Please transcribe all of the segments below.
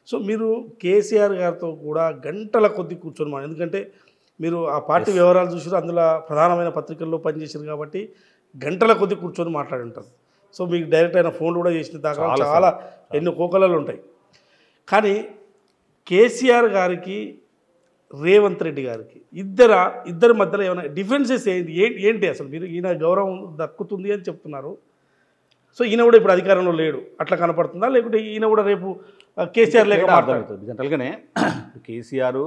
So మీరు కేసీఆర్ గారితో కూడా గంటల కొద్ది కూర్చొని మా ఎందుకంటే మీరు ఆ పార్టీ వివరాలు చూసారు అందులో ప్రధానమైన పత్రికల్లో పనిచేసారు కాబట్టి గంటల కొద్ది కూర్చొని మాట్లాడి ఉంటారు సో మీకు డైరెక్ట్ అయిన ఫోన్ కూడా చేసిన దాకా చాలా చాలా ఎన్ని కోకలలు ఉంటాయి కానీ కేసీఆర్ గారికి రేవంత్ రెడ్డి గారికి ఇద్దర ఇద్దరి మధ్యలో ఏమైనా డిఫరెన్సెస్ ఏంటి ఏ- ఏంటి అసలు మీరు ఈయన గౌరవం దక్కుతుంది అని చెప్తున్నారు సో ఈయన కూడా ఇప్పుడు అధికారంలో లేడు అట్లా కనపడుతుందా లేకుంటే ఈయన కూడా రేపు ఆ, కేసీఆర్ లేక తేడా మాట్లాడు అర్థమవుతుంది జనరల్గానే కేసీఆర్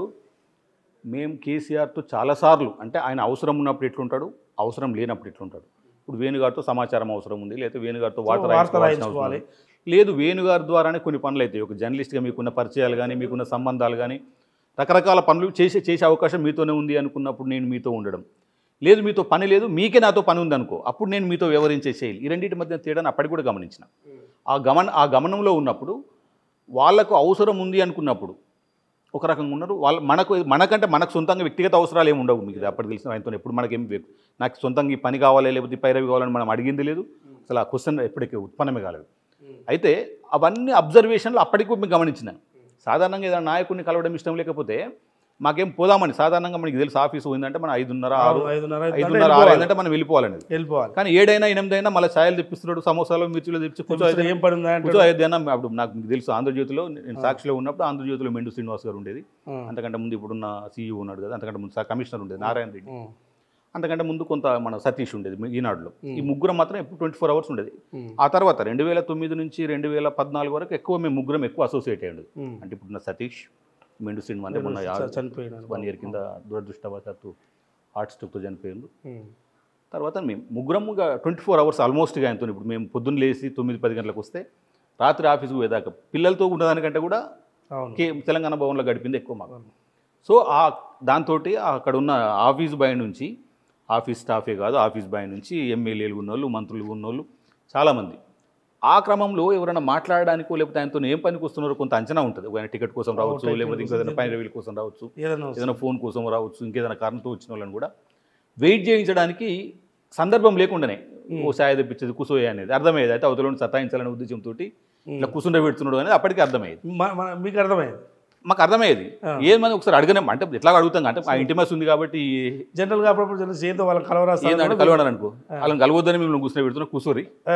మేము కేసీఆర్తో చాలాసార్లు అంటే ఆయన అవసరం ఉన్నప్పుడు ఎట్లుంటాడు అవసరం లేనప్పుడు ఎట్లుంటాడు ఇప్పుడు వేణుగారితో సమాచారం అవసరం ఉంది లేదా వేణుగారితో వార్త వార్త రాయించుకోవాల్సిన అవసరం రాయించుకోవాలి. ఉంది. లేదు వేణుగారి ద్వారానే కొన్ని పనులు అవుతాయి ఒక జర్నలిస్ట్గా మీకున్న పరిచయాలు కానీ మీకున్న సంబంధాలు కానీ రకరకాల పనులు చేసే చేసే అవకాశం మీతోనే ఉంది అనుకున్నప్పుడు నేను మీతో ఉండడం లేదు మీతో పని లేదు మీకే నాతో పని ఉంది అనుకో అప్పుడు నేను మీతో వ్యవహరించే శైలి ఈ రెండింటి మధ్య తేడాను అప్పటికి కూడా గమనించిన ఆ గమన ఆ గమనంలో ఉన్నప్పుడు వాళ్ళకు అవసరం ఉంది అనుకున్నప్పుడు ఒక రకంగా ఉన్నారు వాళ్ళ మనకు మనకంటే మనకు సొంతంగా వ్యక్తిగత అవసరాలు ఏమి ఉండవు మీకు ఇది అప్పటి తెలిసిన ఆయనతో ఎప్పుడు మనకేం వ్యక్- నాకు సొంతంగా ఈ పని కావాలి లేకపోతే ఈ పైరవి కావాలని మనం అడిగింది లేదు అసలు ఆ క్వశ్చన్ ఎప్పటికీ ఉత్పన్నమే కాలేదు అయితే అవన్నీ అబ్జర్వేషన్లు అప్పటికి మేము గమనించినాను సాధారణంగా ఏదైనా నాయకుడిని కలవడం ఇష్టం లేకపోతే మాకేం పోదామని సాధారణంగా మనకి తెలుసు ఆఫీసు పోయిందంటే మనం ఐదున్నర ఆరు ఐదున్నర అయితే ఐదున్నర ఆరు అయిందంటే మనం వెళ్ళిపోవాలనేది వెళ్ళిపోవాలి కానీ ఏడైనా ఎనిమిది అయినా మళ్ళీ ఛాయలు తెప్పిస్తున్నాడు సమోసాలు మిర్చిలు తెప్పించి కూర్చో అసలు ఏం పడి ఉందా అంటే కూర్చో అయోధ్యన అప్పుడు నాకు మీకు తెలుసు ఆంధ్రజ్యోతిలో నేను సాక్షిలో ఉన్నప్పుడు ఆంధ్రజ్యోతిలో మెండు శ్రీనివాస్ గారు ఉండేది ఆ. అంతకంటే ముందు ఇప్పుడున్న సీఈఓ ఉన్నాడు కదా అంతకంటే ముందు సా- కమిషనర్ ఉండేది నారాయణ రెడ్డి ఉం. అంతకంటే ముందు కొంత మన సతీష్ ఉండేది మీ- ఈనాడులో ఈ ముగ్గురం మాత్రం ఎప్పుడు ట్వంటీ ఫోర్ అవర్స్ ఉండేది ఉం. ఆ తర్వాత రెండు వేల తొమ్మిది నుంచి రెండు వేల పద్నాలుగు వరకు ఎక్కువ మేము ముగ్గురం ఎక్కువ అసోసియేట్ అయ్యింది ఉం. అంటే ఇప్పుడున్న సతీష్ మెండు శ్రీనివాస్ అంటే మొన్న చ- చనిపోయినాడు వన్ ఇయర్ కింద దురదృష్టవశాత్తు హార్ట్ స్ట్రోక్తో చనిపోయింది ఉం. తర్వాత మేము ముగ్గురముగా ట్వంటీ ఫోర్ అవర్స్ ఆల్మోస్ట్గా ఆయనతో ఇప్పుడు మేము పొద్దున్న లేచి తొమ్మిది పది గంటలకు వస్తే రాత్రి ఆఫీస్కి పోయేదాకా పిల్లలతో ఉన్నదానికంటే కూడా అవును కే తెలంగాణ భవన్లో గడిపింది ఎక్కువ మాకు సో ఆ దాంతో అక్కడ ఉన్న ఆఫీస్ బాయ్ నుంచి ఆఫీస్ స్టాఫే కాదు ఆఫీస్ బాయ్ నుంచి ఎమ్మెల్యేలు ఉన్నోళ్ళు మంత్రులు ఉన్నోళ్ళు చాలామంది ఆ క్రమంలో ఎవరైనా మాట్లాడడానికో లేకపోతే ఆయనతో ఏం పనికి వస్తున్నారో కొంత అంచనా ఉంటుంది ఒక ఆయన టికెట్ కోసం రావచ్చు ticket లేకపోతే కోసం, ఇంకేదైనా పైన వీల్ కోసం రావచ్చు ఏదైనా వస్తుంది. ఏదైనా ఫోన్ కోసం రావచ్చు ఇంకేదైనా కారణంతో వచ్చిన వాళ్ళని కూడా వెయిట్ చేయించడానికి సందర్భం లేకుండానే ఓ సాయ తెప్పించేది కుసోయ అనేది అర్థమయ్యేది అయితే అవతలని సతాయించాలనే ఉద్దేశంతో ఇట్లా కుసుండ పెడుతున్నాడు అనేది అప్పటికి అర్థమయ్యేది మ- మన- మీకు అర్థమైంది మాకు అర్థమయ్యేది ఏమని ఒకసారి అడగనే అంటే ఎట్లా అడుగుతాం అంటే ఆ ఇంటిమస్ ఉంది కాబట్టి జనరల్గా అప్పుడప్పుడు తెలిసి ఏందో వాళ్ళని కలవరాస్తారు ఏంటంటే కలవడం అనుకో వాళ్ళని కలవద్దని మేము కూర్చుని పెడుతున్నా కూర్చోరి ఆ,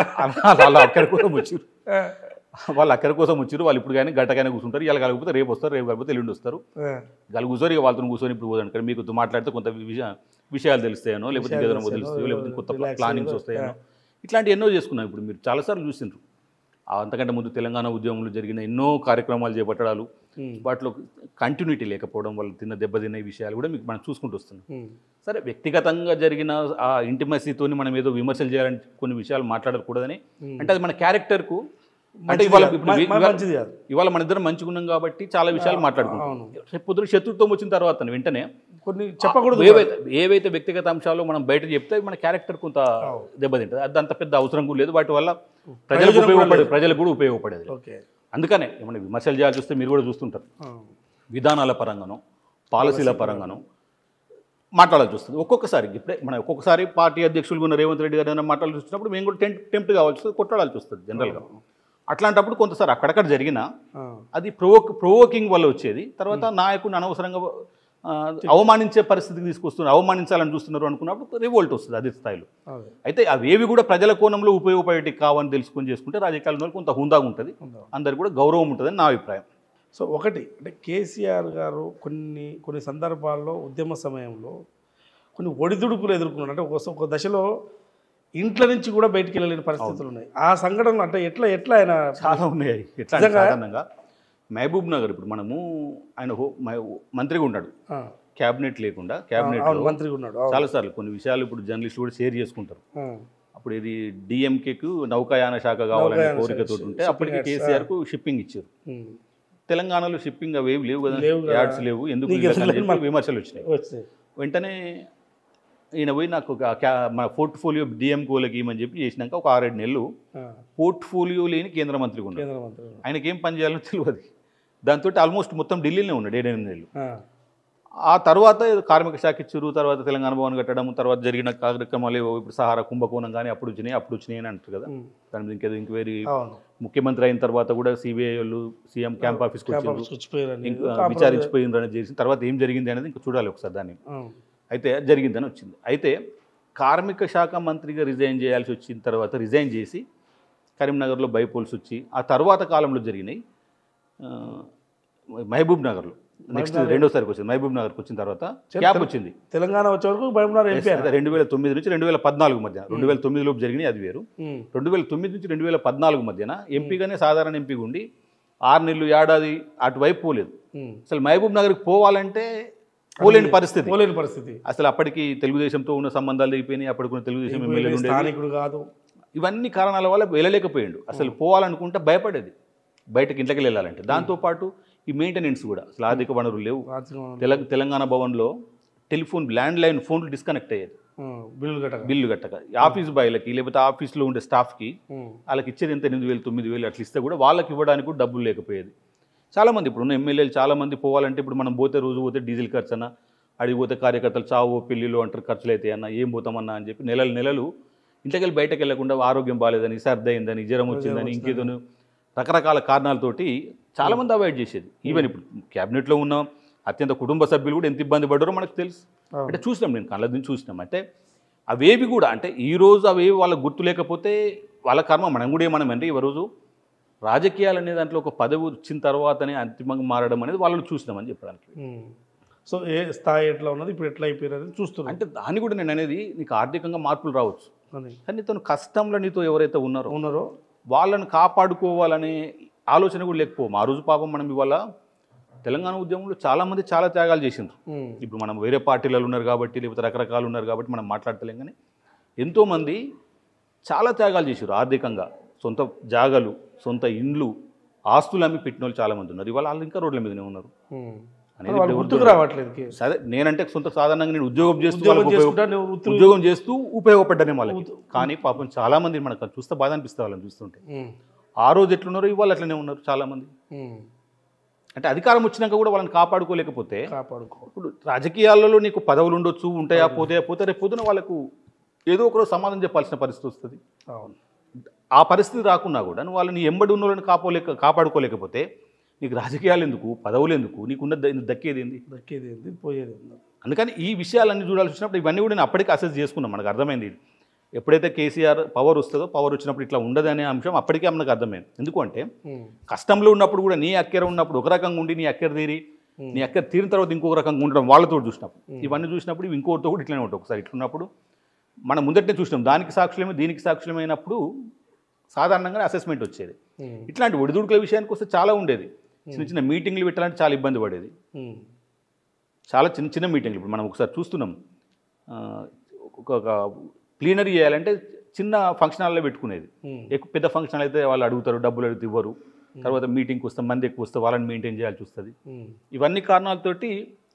వాళ్ళు అక్కడి కోసం వచ్చారు ఆ, వాళ్ళు అక్కడి కోసం వచ్చారు వాళ్ళు ఇప్పుడు కానీ గట్టకైనా కూర్చుంటారు ఇలా కలగకపోతే రేపు వస్తారు రేపు కాకపోతే ఎల్లుండి వస్తారు ఆ. వాళ్ళు కూర్చొని ఇక వాళ్ళతో కూర్చొని ఇప్పుడు పోదాను కానీ మీకు మాట్లాడితే కొంత విషయ విషయాలు తెలుస్తాయనో లేకపోతే ఇంకేదైనా తెలుస్తాయో లేకపోతే కొత్త relax ప్లానింగ్స్ అయ్యేదో. వస్తాయనో ఇట్లాంటి ఎన్నో చేసుకున్నాం ఇప్పుడు మీరు చాలాసార్లు చూసిండ్రు ఆ అంతకంటే ముందు తెలంగాణ ఉద్యమంలో జరిగిన ఎన్నో కార్యక్రమాలు చేపట్టడాలు ఉమ్. వాటిలో కంటిన్యూటీ లేకపోవడం వల్ల తిన్న దెబ్బతిన్న ఈ విషయాలు కూడా మీకు మనం చూసుకుంటూ వస్తున్నాం ఉమ్. సరే వ్యక్తిగతంగా జరిగిన ఆ ఇంటిమసీతోని మనం ఏదో విమర్శలు చేయాలని కొన్ని విషయాలు మాట్లాడకూడదని అంటే అది మన క్యారెక్టర్కు అంటే మంచిది ఇవాళ కాదు. ఇప్పుడు మ- వీ- మ- ఇవాళ- మంచిది కాదు ఇవాళ మన ఇద్దరం మంచిగా ఉన్నాం కాబట్టి చాలా విషయాలు మాట్లాడుకుంటాం అవును రేపు పొద్దున శత్రుత్వం వచ్చిన తర్వాత వెంటనే కొన్ని చెప్పకూడదు ఏవైతే ఏవైతే వ్యక్తిగత అంశాలు మనం బయట చెప్తే మన క్యారెక్టర్ కొంత దెబ్బతింటుంది అది అంత పెద్ద అవసరం కూడా లేదు వాటి వల్ల ప్రజలకు ప్రయోజనం కూడా ఉపయోగపడే ప్రజలకు కూడా ఉపయోగపడేది ఓకే అందుకనే ఏమైనా విమర్శలు చేయాల్సి వస్తే మీరు కూడా చూస్తుంటారు ఆ. విధానాల పరంగానో పాలసీల పరంగానో మాట్లాడాల్సి వస్తుంది ఒక్కొక్కసారి ఇప్పుడే మన ఒక్కొక్కసారి పార్టీ అధ్యక్షులు ఉన్న రేవంత్ రెడ్డి గారు ఏమైనా మాట్లాడాల్సి వచ్చినప్పుడు మేము కూడా టెంప్ టెంప్ట్ కావాల్సి వస్తుంది కొట్లాడాల్సి వస్తుంది జనరల్గా అట్లాంటప్పుడు కొంతసారి అక్కడక్కడ జరిగిన ఆ. అది ప్రొవోక్ ప్రొవోకింగ్ వల్ల వచ్చేది తర్వాత నాయకుడిని అనవసరంగా ఆ, అవమానించే పరిస్థితికి తీసుకొస్తున్నారు అవమానించాలని చూస్తున్నారు అనుకున్నప్పుడు రివోల్ట్ వస్తుంది అదే స్థాయిలో అదే అయితే అవేవి కూడా ప్రజల కోణంలో ఉపయోగపడేటి కావని తెలుసుకొని చేసుకుంటే రాజకీయాల్లో కొంత హుందాగా ఉంటుంది ఉందా. అందరికి కూడా గౌరవం ఉంటుందని నా అభిప్రాయం సో ఒకటి అంటే కేసీఆర్ గారు కొన్ని కొన్ని సందర్భాల్లో ఉద్యమ సమయంలో కొన్ని ఒడిదుడుకులు ఎదుర్కొన్నాడు అంటే ఒక ఒక దశలో ఇంట్లో నుంచి కూడా బయటికి వెళ్ళలేని పరిస్థితులు ఉన్నాయి ఆ సంఘటనలు అంటే ఎట్లా ఎట్లా ఆయన చాలా ఉన్నాయి ఎట్లా అంటే నిజంగా? సాధారణంగా మహబూబ్ నగర్ ఇప్పుడు మనము ఆయన హో- మ- మంత్రిగా ఉన్నాడు ఆ, క్యాబినెట్ లేకుండా క్యాబినెట్ అవును మంత్రిగా ఉన్నాడు అవును. చాలాసార్లు కొన్ని విషయాలు ఇప్పుడు జర్నలిస్టులు కూడా షేర్ చేసుకుంటారు ఆ, అప్పుడు ఇది డిఎంకేకు నౌకాయాన శాఖ కావాలనే నౌకాయాన కోరికతో శాఖ, ఉంటే shipping అప్పటికి యాడ్స్, కేసీఆర్కు షిప్పింగ్ ఇచ్చారు ఉమ్. తెలంగాణలో షిప్పింగ్ అవి ఏవి లేవు కదా లేవు కదా. యాడ్స్ లేవు ఎందుకు నీకు వీళ్ళకని ఎందుకు చెప్పి విమర్శలు వచ్చినాయి వచ్చాయి వెంటనే ఈయన పోయి నాకు ఒక క్యా- మన పోర్ట్ఫోలియో డిఎంకోలకి ఇవ్వమని చెప్పి చేసినాక ఒక ఆరేడు నెలలు ఆ, పోర్ట్ఫోలియో లేని కేంద్ర మంత్రిగా ఉన్నాడు కేంద్ర మంత్రి ఆయనకి ఏం పని చేయాలో తెలియదు దాంతో ఆల్మోస్ట్ మొత్తం ఢిల్లీలోనే ఉన్నాడు ఏడెనిమిది నెలలు ఆ, ఆ తర్వాత ఏదో కార్మిక శాఖ ఇచ్చారు తర్వాత తెలంగాణ భవన్ కట్టడం తర్వాత జరిగిన కార్యక్రమాలు ఏవో ఇప్పుడు సహారా కుంభకోణం కానీ అప్పుడు వచ్చినాయి అప్పుడు వచ్చినాయి అని అంటారు కదా ఉమ్. దాని మీద ఇంకేదో ఇంక్వైరీ అవును ముఖ్యమంత్రి అయిన తర్వాత కూడా సిబిఐ వాళ్ళు సీఎం క్యాంప్ ఆఫీస్కి వచ్చారు క్యాంపస్ వచ్చిపోయారని ఇంకా విచారించిపోయిండ్రు అనేది చేసి తర్వాత ఏం జరిగింది అనేది ఇంకా చూడాలి ఒకసారి దాన్ని అవును. అయితే జరిగిందని వచ్చింది అయితే కార్మిక శాఖ మంత్రిగా రిజైన్ చేయాల్సి వచ్చిన తర్వాత రిజైన్ చేసి కరీంనగర్లో బైపోల్స్ వచ్చి ఆ తర్వాత కాలంలో జరిగినాయి ఆ, మహబూబ్ నగర్లో నెక్స్ట్ రెండోసారికి వచ్చింది మహబూబ్ నగర్కి వచ్చిన తర్వాత క్యాప్ వచ్చింది తెలంగాణ వచ్చే వరకు భయపడినారు ఎంపీ అదే రెండు వేల తొమ్మిది నుంచి రెండు వేల పద్నాలుగు మధ్య రెండు వేల తొమ్మిది లోపు జరిగినాయి అది వేరు రెండు వేల తొమ్మిది నుంచి రెండు వేల పద్నాలుగు మధ్యన ఎంపీగానే సాధారణ ఎంపీగా ఉండి ఆరు నెలలు ఏడాది అటువైపు పోలేదు అసలు మహబూబ్ నగర్కి పోవాలంటే పోలేని పరిస్థితి పోలేని పరిస్థితి అసలు అప్పటికి తెలుగుదేశంతో ఉన్న సంబంధాలు దిగిపోయినాయి అప్పటికి ఉన్న తెలుగుదేశం ఎమ్మెల్యేలు ఉండేది స్థానికుడు కాదు ఇవన్నీ కారణాల వల్ల వెళ్ళలేకపోయాడు అసలు పోవాలనుకుంటే భయపడేది బయటకి ఇంట్లోకి వెళ్ళాలంటే దాంతోపాటు ఈ మెయింటెనెన్స్ కూడా అసలు ఆర్థిక వనరులు లేవు రాత్రి తెల తెలంగాణ భవన్లో టెలిఫోన్ ల్యాండ్ లైన్ ఫోన్లు డిస్కనెక్ట్ అయ్యేది బిల్లు కట్టక బిల్లు కట్టక ఆఫీస్ బాయ్లకి లేకపోతే ఆఫీస్లో ఉండే స్టాఫ్కి వాళ్ళకి ఇచ్చేది ఎంత ఎనిమిది వేలు తొమ్మిది వేలు అట్లా ఇస్తే కూడా వాళ్ళకి ఇవ్వడానికి కూడా డబ్బులు లేకపోయేది చాలామంది ఇప్పుడు ఉన్న ఎమ్మెల్యేలు చాలామంది పోవాలంటే ఇప్పుడు మనం పోతే రోజు పోతే డీజిల్ ఖర్చు అన్న అడిగి పోతే కార్యకర్తలు చావు పెళ్ళిళ్ళు అంటారు ఖర్చులు అయితే అన్న ఏం పోతామన్నా అని చెప్పి నెలలు నెలలు ఇంటికి వెళ్ళి బయటకు వెళ్లకుండా ఆరోగ్యం బాగాలేదని సర్ది అయిందని జ్వరం వచ్చిందని ఇంకేదోను రకరకాల కారణాలతోటి చాలామంది అవాయిడ్ చేసేది ఈవెన్ ఇప్పుడు క్యాబినెట్లో ఉన్న అత్యంత కుటుంబ సభ్యులు కూడా ఎంత ఇబ్బంది పడ్డారో మనకు తెలుసు అవును. అంటే చూసినాం నేను కళ్ళ నుంచి చూసినాం అంటే అవేవి కూడా అంటే ఈ రోజు అవేవి వాళ్ళకి గుర్తు లేకపోతే వాళ్ళ కర్మ మనం కూడా ఏమనం అంటే ఈ రోజు రాజకీయాలు అనే దాంట్లో ఒక పదవి వచ్చిన తర్వాతనే అంతిమంగా మారడం అనేది వాళ్ళని చూసినామని చెప్పడానికి సో ఏ స్థాయి ఎట్లా ఉన్నది ఇప్పుడు ఎట్లా అయిపోయారు చూస్తున్నాం అంటే దాన్ని కూడా నేను అనేది నీకు ఆర్థికంగా మార్పులు రావచ్చు అని కానీ నీతో కష్టంలో నీతో ఎవరైతే ఉన్నారో ఉన్నారో వాళ్ళని కాపాడుకోవాలనే ఆలోచన కూడా లేకపోవు ఆ రోజు పాపం మనం ఇవాళ తెలంగాణ ఉద్యమంలో చాలామంది చాలా త్యాగాలు చేసిండ్రు ఉమ్. ఇప్పుడు మనం వేరే పార్టీలలో ఉన్నారు కాబట్టి లేకపోతే రకరకాలు ఉన్నారు కాబట్టి మనం మాట్లాడతలేం కానీ ఎంతోమంది చాలా త్యాగాలు చేశారు ఆర్థికంగా సొంత జాగాలు సొంత ఇండ్లు ఆస్తులు అమ్మి పెట్టిన వాళ్ళు చాలామంది ఉన్నారు ఇవాళ వాళ్ళు ఇంకా రోడ్ల మీదనే ఉన్నారు ఉమ్. అనేది వాళ్ళు ఇప్పుడు గుర్తుకు రావట్లేదు కేసు. సరే నేనంటే సొంత సాధారణంగా నేను ఉద్యోగం చేస్తూ ఉద్యోగం వాళ్ళకి ఉపయోగ- చేసుకుంటా నువ్వు వృత్తులు- ఉద్యోగం చేస్తూ ఉపయోగపడ్డానే వాళ్ళకి కానీ పాపం చాలా మంది మనకు చూస్తే బాధ అనిపిస్తుంది వాళ్ళని చూస్తుంటే ఉమ్. ఆ రోజు ఎట్లున్నారో ఇవాళ అట్లనే ఉన్నారు చాలా మంది ఉమ్. అంటే అధికారం వచ్చినాక కూడా వాళ్ళని కాపాడుకోలేకపోతే కాపాడుకో ఇప్పుడు రాజకీయాలలో నీకు పదవులు ఉండొచ్చు ఉంటాయా పోతాయా పోతే రేపు పొద్దున వాళ్ళకు ఏదో ఒకరోజు సమాధానం చెప్పాల్సిన పరిస్థితి వస్తుంది అవును ఆ పరిస్థితి రాకున్నా కూడా నువ్వు వాళ్ళని ఎంబడి ఉన్న వాళ్ళని కాపాడలేక కాపాడుకోలేకపోతే నీకు రాజకీయాలు ఎందుకు పదవులు ఎందుకు నీకున్న ద- దక్కేది ఏంది దక్కేది ఏంది పోయేది ఏంది అందుకని ఈ విషయాలన్నీ చూడాల్సి వచ్చినప్పుడు ఇవన్నీ కూడా నేను అప్పటికే అసెస్ చేసుకున్నాను మనకు అర్థమైంది ఇది. ఎప్పుడైతే కేసీఆర్ పవర్ వస్తుందో పవర్ వచ్చినప్పుడు ఇట్లా ఉండదనే అంశం అప్పటికే మనకు అర్థమైంది ఎందుకంటే ఉమ్. కష్టంలో ఉన్నప్పుడు కూడా నీ అక్కెర ఉన్నప్పుడు ఒక రకంగా ఉండి నీ అక్కెర తీరి నీ అక్కెర తీరిన తర్వాత ఇంకొక రకంగా ఉండడం వాళ్ళతో చూసినప్పుడు ఇవన్నీ చూసినప్పుడు ఇవి ఇంకోటితో కూడా ఇట్లనే ఉంటాయి ఒకసారి ఇట్లున్నప్పుడు మనం ముందటనే చూసినాం దానికి సాక్షులమే దీనికి సాక్షులమైనప్పుడు సాధారణంగా అసెస్మెంట్ వచ్చేది ఉమ్. ఇట్లాంటి ఒడిదుడుకుల విషయానికి వస్తే చాలా ఉండేది చిన్న చిన్న మీటింగ్లు పెట్టాలంటే చాలా ఇబ్బంది పడేది ఉమ్. చాలా చిన్న చిన్న మీటింగ్లు ఇప్పుడు మనం ఒకసారి చూస్తున్నాం ఆ, ఒక ఒక ప్లీనరీ చేయాలంటే చిన్న ఫంక్షన్ హాల్లో పెట్టుకునేది ఉమ్. ఎక్కువ పెద్ద ఫంక్షన్ అయితే వాళ్ళు అడుగుతారు డబ్బులు అడిగితే ఇవ్వరు తర్వాత మీటింగ్కి వస్తే మంది ఎక్కువ వస్తే వాళ్ళని మెయింటైన్ చేయాల్సి వస్తుంది ఉమ్. ఇవన్నీ కారణాలతోటి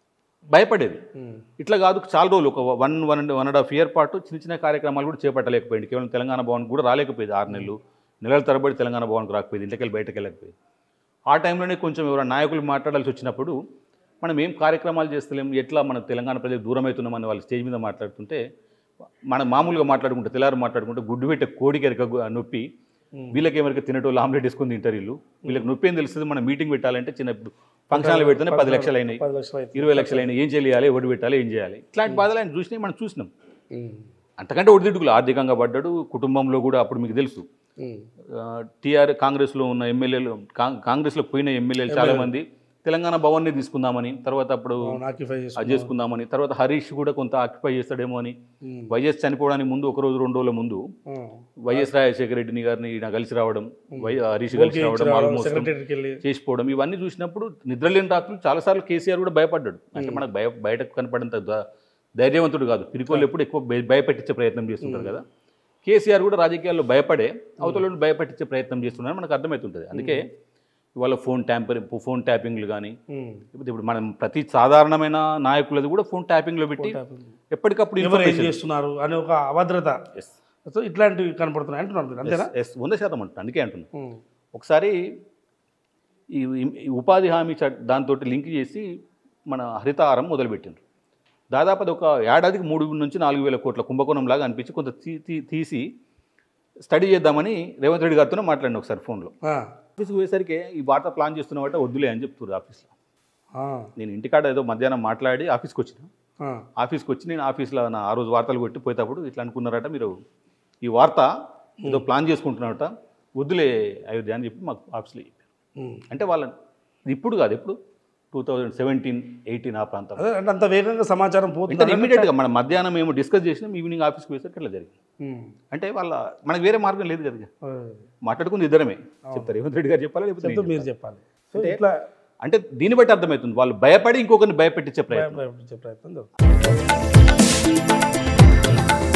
భయపడేది ఉమ్. ఇట్లా కాదు చాలా రోజులు ఒక one one and one and half year పాటు చిన్న చిన్న కార్యక్రమాలు కూడా చేపట్టలేకపోయింది కేవలం తెలంగాణ భవన్ కూడా రాలేకపోయేది ఆరు నెలలు నెలల తరబడి తెలంగాణ భవన్కి రాకపోయేది ఇంటికి వెళ్ళి బయటకు వెళ్ళకపోయేది ఆ టైంలోనే కొంచెం ఎవరైనా నాయకులు మాట్లాడాల్సి వచ్చినప్పుడు మనం ఏం కార్యక్రమాలు చేస్తలేం ఎట్లా మన తెలంగాణ ప్రజలకు దూరం అవుతున్నామని వాళ్ళు స్టేజ్ మీద మాట్లాడుతుంటే మనం మామూలుగా మాట్లాడుకుంటే తెల్లారు మాట్లాడుకుంటే గుడ్డు పెట్టే కోడికి ఎరక గు- నొప్పి వీళ్ళకి ఎవరికి తినటోళ్ళు ఆమ్లెట్ వేసుకుని తింటారు వీళ్ళు వీళ్ళకి నొప్పి ఏం తెలుస్తుంది మనం మీటింగ్ పెట్టాలంటే చిన్న ఫంక్షన్లు పెడితేనే పది లక్షలు అయినాయి పది లక్షలు అయితే ఇరవై లక్షలు అయినా ఏం చేయాలి ఎవడు పెట్టాలి ఏం చేయాలి ఇట్లాంటి బాధలు ఆయన చూసినాయి మనం చూసినాం ఉమ్. అంతకంటే ఒడిదిడ్డుకులు ఆర్థికంగా పడ్డాడు కుటుంబంలో కూడా అప్పుడు మీకు తెలుసు ఉమ్. టీఆర్ కాంగ్రెస్లో ఉన్న ఎమ్మెల్యేలు కాం- కాంగ్రెస్లో పోయిన ఎమ్మెల్యేలు చాలా మంది తెలంగాణ భవన్ని తీసుకుందామని తర్వాత అప్పుడు అవును ఆక్యుపై అది చేసుకున్నాం చేసుకుందామని తర్వాత హరీష్ కూడా కొంత ఆక్యుపై చేస్తాడేమో అని ఉమ్. వైఎస్ చనిపోవడానికి ముందు ఒక రోజు రెండు రోజుల ముందు ఉమ్. వైఎస్ రాజశేఖర రెడ్డిని గారిని ఈయన కలిసి రావడం వై హరీష్ కలిసి రావడం ఆల్మోస్ట్ సెక్రటరీకి వెళ్ళి చేసిపోవడం ఇవన్నీ చూసినప్పుడు నిద్రలేని రాత్రులు చాలాసార్లు కేసీఆర్ కూడా భయపడ్డాడు అంటే మనకు భయ బయటకు కనపడంత ద- ధైర్యవంతుడు కాదు పిరికోళ్ళు ఎప్పుడు ఎక్కువ భయ- భయపెట్టించే ప్రయత్నం చేస్తుంటారు కదా కేసీఆర్ కూడా రాజకీయాల్లో భయపడే అవతలను భయపెట్టించే ప్రయత్నం చేస్తున్నారని మనకు అర్థమవుతుంటుంది అందుకే ఇవాళ ఫోన్ ట్యాంపరింగ్ ఫోన్ ట్యాపింగ్లు కానీ ఉమ్. లేకపోతే ఇప్పుడు మనం ప్రతి సాధారణమైన నాయకులది కూడా ఫోన్ ట్యాపింగ్లో పెట్టి ఎప్పటికప్పుడు ఎవరు ఏం ఇన్ఫర్మేషన్ చేస్తున్నారు అనే ఒక అభద్రత సో ఇట్లాంటివి కనపడుతున్నాయి అంటున్నారు మీరు అంతేనా ఎస్ వంద శాతం అంటున్నాను అందుకే అంటున్నాను ఉమ్. ఒకసారి ఈ ఈ ఉపాధి హామీ చట్ దాంతో లింక్ చేసి మన హరితహారం మొదలుపెట్టిండ్రు దాదాపు అది ఒక ఏడాదికి మూడు నుంచి నాలుగు వేల కోట్ల కుంభకోణం లాగా అనిపించి కొంత తీ- తీ- తీసి స్టడీ చేద్దామని రేవంత్ రెడ్డి గారితో మాట్లాడిన ఒకసారి ఫోన్లో ఆ, ఆఫీస్కి పోయేసరికి ఈ వార్త ప్లాన్ చేస్తున్నవాట వద్దులే అని చెప్తున్నారు ఆఫీస్లో ఆ, నేను ఇంటికాడ ఏదో మధ్యాహ్నం మాట్లాడి ఆఫీస్కి వచ్చిన ఆ, ఆఫీస్కి వచ్చి నేను ఆఫీస్లో నా ఆ రోజు వార్తలు కొట్టి పోయేటప్పుడు ఇట్లా అనుకున్నారట మీరు ఈ వార్త ఏదో ప్లాన్ చేసుకుంటున్నారట వద్దులే అయోధ్య అని చెప్పి మాకు ఆఫీస్లో చెప్పారు ఉమ్. అంటే వాళ్ళ ఇప్పుడు కాదు ఎప్పుడు టూ థౌజండ్ సెవెంటీన్ ఎయిటీన్ ఆ ప్రాంతం అదే అంటే అంత వేగంగా సమాచారం అంటే పోతుంది ఇమీడియట్గా మనం మధ్యాహ్నం మేము డిస్కస్ చేసినాం ఈవినింగ్ ఆఫీస్కి పోయేసరికి అట్లా జరిగింది ఉమ్. అంటే వాళ్ళ మనకు వేరే మార్గం లేదు కదా ఆ, మాట్లాడుకుంది ఇద్దరమే చెప్తారు రేవంత్ రెడ్డి గారు చెప్పాలి లేకపోతే నేను చెప్తూ మీరు చెప్పాలి సో ఇట్లా అంటే దీన్ని బట్టి అర్థమవుతుంది వాళ్ళు భయపడి ఇంకొకరిని భయపెట్టించే ప్రయత్నం భయపెట్టించే ప్రయత్నం జరుగుతుంది